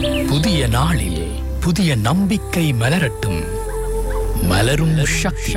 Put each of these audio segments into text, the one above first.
புதிய நாளில் புதிய நம்பிக்கை மலரட்டும் மலரும் சக்தி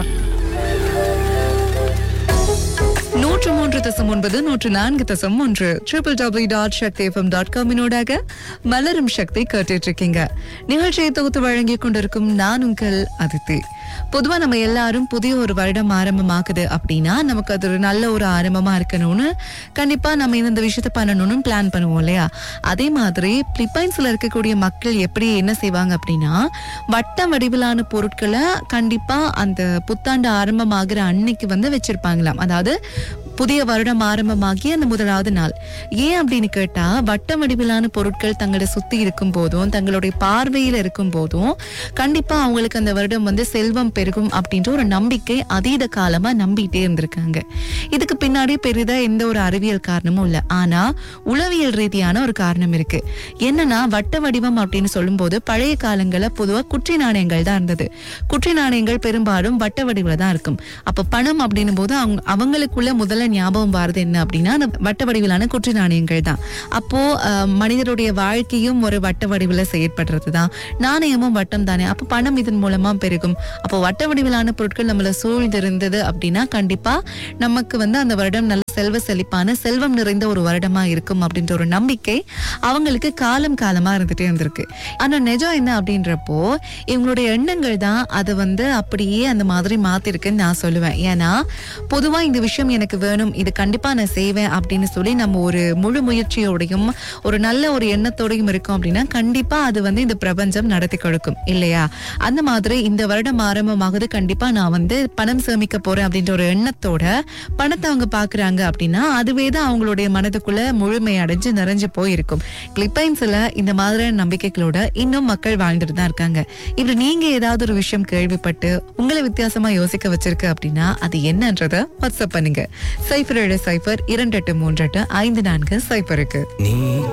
நூற்று மூன்று தசம் ஒன்பது நூற்று நான்கு தசம் ஒன்று triple W dot Sakthi FM dot காமினோடாக மலரும் சக்தி கேட்டுட்டு இருக்கீங்க நிகழ்ச்சியை தொகுத்து வழங்கி கொண்டிருக்கும் நான் உங்கள் அதித்தி பொதுவா நம்ம எல்லாரும் புதிய ஒரு வருடம் ஆரம்பமாகுது அப்படின்னா நமக்கு அது ஒரு நல்ல ஒரு ஆரம்பமா இருக்கணும்னு கண்டிப்பா நம்ம இந்த விஷயத்த பண்ணணும்னு பிளான் பண்ணுவோம் இல்லையா அதே மாதிரி பிலிப்பைன்ஸ்ல இருக்கக்கூடிய மக்கள் எப்படி என்ன செய்வாங்க அப்படின்னா வட்ட வடிவிலான பொருட்களை கண்டிப்பா அந்த புத்தாண்டு ஆரம்பமாகிற அன்னைக்கு வந்து வச்சிருப்பாங்களாம் அதாவது புதிய வருடம் ஆரம்பமாகி அந்த முதலாவது நாள் ஏன் அப்படின்னு கேட்டா வட்ட வடிவிலான பொருட்கள் தங்களை சுத்தி இருக்கும் போதும் தங்களுடைய பார்வையில இருக்கும் போதும் கண்டிப்பா அவங்களுக்கு அந்த வருடம் வந்து செல்வம் பெருகும் அப்படின்ற ஒரு நம்பிக்கை அதீத காலமா நம்பிட்டே இருந்திருக்காங்க இதுக்கு பின்னாடி பெரிதா எந்த ஒரு அறிவியல் காரணமும் இல்ல ஆனா உளவியல் ரீதியான ஒரு காரணம் இருக்கு என்னன்னா வட்ட வடிவம் அப்படின்னு சொல்லும்போது பழைய காலங்கள்ல பொதுவா குற்றி நாணயங்கள் தான் இருந்தது குற்றி நாணயங்கள் பெரும்பாலும் வட்ட வடிவில தான் இருக்கும் அப்ப பணம் அப்படின்னும் போது அவங்க அவங்களுக்குள்ள முதல்ல ஞாபகம் வருது என்ன அப்படின்னா அந்த வட்ட வடிவிலான குற்றி நாணயங்கள் தான் அப்போ அஹ், மனிதருடைய வாழ்க்கையும் ஒரு வட்ட வடிவில செயற்படுறது தான் நாணயமும் வட்டம் தானே அப்போ பணம் இதன் மூலமா பெருகும் அப்போ வட்ட வடிவிலான பொருட்கள் நம்மள சூழ்ந்திருந்தது அப்படின்னா கண்டிப்பா நமக்கு வந்து அந்த வருடம் நல்ல செல்வ செழிப்பான செல்வம் நிறைந்த ஒரு வருடமா இருக்கும் அப்படின்ற ஒரு நம்பிக்கை அவங்களுக்கு காலம் காலமா இருந்துட்டே இருந்திருக்கு ஆனா நிஜம் என்ன அப்படின்றப்போ இவங்களுடைய எண்ணங்கள் தான் அதை வந்து அப்படியே அந்த மாதிரி மாத்திருக்குன்னு நான் சொல்லுவேன் ஏன்னா பொதுவா இந்த விஷயம் எனக்கு வேணும் இது கண்டிப்பா நான் செய்வேன் அப்படின்னு சொல்லி நம்ம ஒரு முழு முயற்சியோடையும் ஒரு நல்ல ஒரு எண்ணத்தோடையும் இருக்கோம் அப்படின்னா கண்டிப்பா அது வந்து இந்த பிரபஞ்சம் நடத்தி கொடுக்கும் இல்லையா அந்த மாதிரி இந்த வருடம் ஆரம்பமாகுது கண்டிப்பா நான் வந்து பணம் சேமிக்க போறேன் அப்படின்ற ஒரு எண்ணத்தோட பணத்தை அவங்க பாக்குறாங்க அப்படின்னா அதுவே தான் அவங்களுடைய மனதுக்குள்ள முழுமை அடைஞ்சு நிறைஞ்சு போயிருக்கும் கிளிப்பைன்ஸ்ல இந்த மாதிரியான நம்பிக்கைகளோட இன்னும் மக்கள் வாழ்ந்துட்டு தான் இருக்காங்க இப்படி நீங்க ஏதாவது ஒரு விஷயம் கேள்விப்பட்டு உங்களை வித்தியாசமா யோசிக்க வச்சிருக்கு அப்படின்னா அது என்னன்றத வாட்ஸ்அப் பண்ணுங்க சைஃபர் ஏழு சைஃபர் இரண்டு எட்டு மூன்று எட்டு ஐந்து நான்கு சைஃபருக்கு நீ